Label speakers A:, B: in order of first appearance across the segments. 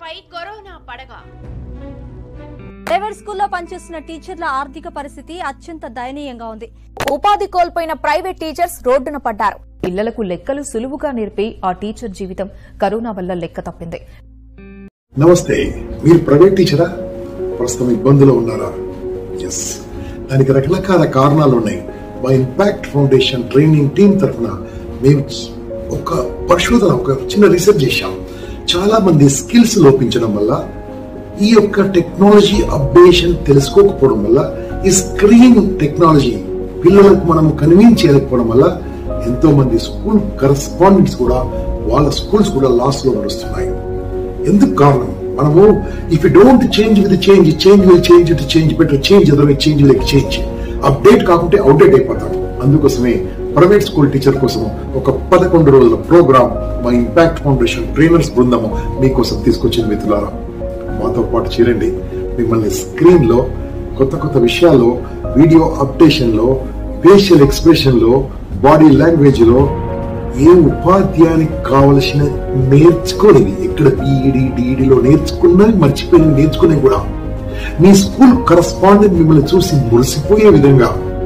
A: టీచర్లపై corona పడగ
B: private స్కూల్లో పనిచేస్తున్న టీచర్ల ఆర్థిక పరిస్థితి అత్యంత దయనీయంగా ఉంది
C: ఉపాధి కోల్పోయిన ప్రైవేట్ టీచర్స్ రోడ్డున పడ్డారు
D: పిల్లలకు లెక్కలు సులువుగా నేర్పి ఆ టీచర్ జీవితం కరోనా వల్ల లెక్క తప్పింది
E: నమస్తే మీరు ప్రైవేట్ టీచరా ప్రస్తుతం ఇబ్బందులు ఉన్నారా ఎస్ దానికి రకరకాల కారణాలు ఉన్నాయి మా ఇంపాక్ట్ ఫౌండేషన్ ట్రైనింగ్ టీం తరఫున మేము ఒక పరిశోధన ఒక చిన్న రీసెర్చ్ చేశాం చాలా మంది స్కిల్స్ లోపించడం వల్ల ఈ యొక్క టెక్నాలజీ అప్డేషన్ తెలుసుకోకపోవడం వల్ల ఈ స్క్రీన్ టెక్నాలజీ పిల్లలకు మనం కన్వీన్ చేయలేకపోవడం వల్ల ఎంతో మంది స్కూల్ కరస్పాండెంట్స్ కూడా వాళ్ళ స్కూల్స్ కూడా లాస్ లో నడుస్తున్నాయి ఎందుకు కారణం మనము if you don't change with change change will change it change better change other change like change update కాకుంటే అవుట్డేట్ అయిపోతాం అందుకోసమే ప్రైవేట్ స్కూల్ టీచర్ కోసం ఒక పదకొండు రోజుల ప్రోగ్రామ్ మా ఇంపాక్ట్ ఫౌండేషన్ ట్రైనర్స్ బృందము మీకోసం తీసుకొచ్చింది మిత్రులారా మాతో పాటు చేరండి మిమ్మల్ని స్క్రీన్ లో కొత్త కొత్త విషయాల్లో వీడియో అప్డేషన్ లో ఫేషియల్ ఎక్స్ప్రెషన్ లో బాడీ లాంగ్వేజ్ లో ఏ ఉపాధ్యాయానికి కావలసిన నేర్చుకోనివి ఇక్కడ బీఈడి డిఈడిలో నేర్చుకున్నా మర్చిపోయిన నేర్చుకునే కూడా మీ స్కూల్ కరస్పాండెంట్ మిమ్మల్ని చూసి మురిసిపోయే విధంగా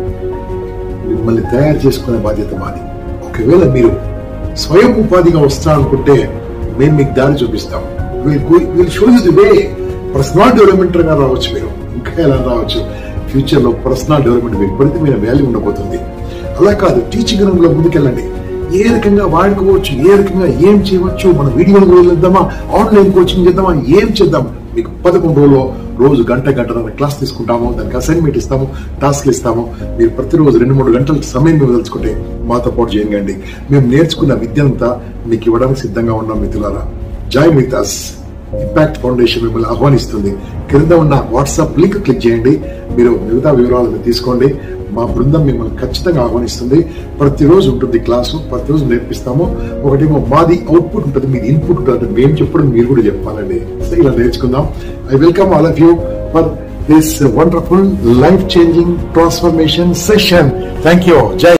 E: మిమ్మల్ని తయారు చేసుకునే బాధ్యత మాది ఒకవేళ మీరు స్వయం ఉపాధిగా వస్తా అనుకుంటే మేము మీకు దారి చూపిస్తాం will show you the way personal development గా రావచ్చు మీరు ఇంకా ఎలా రావచ్చు ఫ్యూచర్ లో పర్సనల్ డెవలప్మెంట్ విపరీతమైన వాల్యూ ఉండబోతుంది అలా కాదు టీచింగ్ రంగంలో ముందుకెళ్ళండి ఏ రకంగా వాడుకోవచ్చు ఏ రకంగా ఏం చేయవచ్చు మన వీడియోలు వెళ్ళిద్దామా ఆన్లైన్ కోచింగ్ చేద్దామా ఏం చేద్దాం మీకు పదకొండు రోజుల్లో రోజు గంట గంటన్నర క్లాస్ తీసుకుంటాము దానికి అసైన్మెంట్ ఇస్తాము టాస్క్లు ఇస్తాము మీరు ప్రతిరోజు రెండు మూడు గంటల సమయం వదలుచుకుంటే మాతో పాటు చేయండి మేము నేర్చుకున్న విద్యంతా మీకు ఇవ్వడానికి సిద్ధంగా ఉన్నాం మిత్రులారా join with us Impact Foundation మిమ్మల్ని ఆహ్వానిస్తుంది క్రింద ఉన్న వాట్సాప్ లింక్ క్లిక్ చేయండి మీరు మిగతా వివరాలను తీసుకోండి మా బృందం మిమ్మల్ని ఖచ్చితంగా ఆహ్వానిస్తుంది ప్రతిరోజు ఉంటుంది క్లాసు ప్రతిరోజు నేర్పిస్తాము ఒకటేమో మాది అవుట్పుట్ ఉంటుంది మీది ఇన్పుట్ ఉంటుంది మేము చెప్పడం మీరు కూడా చెప్పాలండి సో ఇలా నేర్చుకుందాం I welcome all of you for this wonderful life changing transformation session thank you జై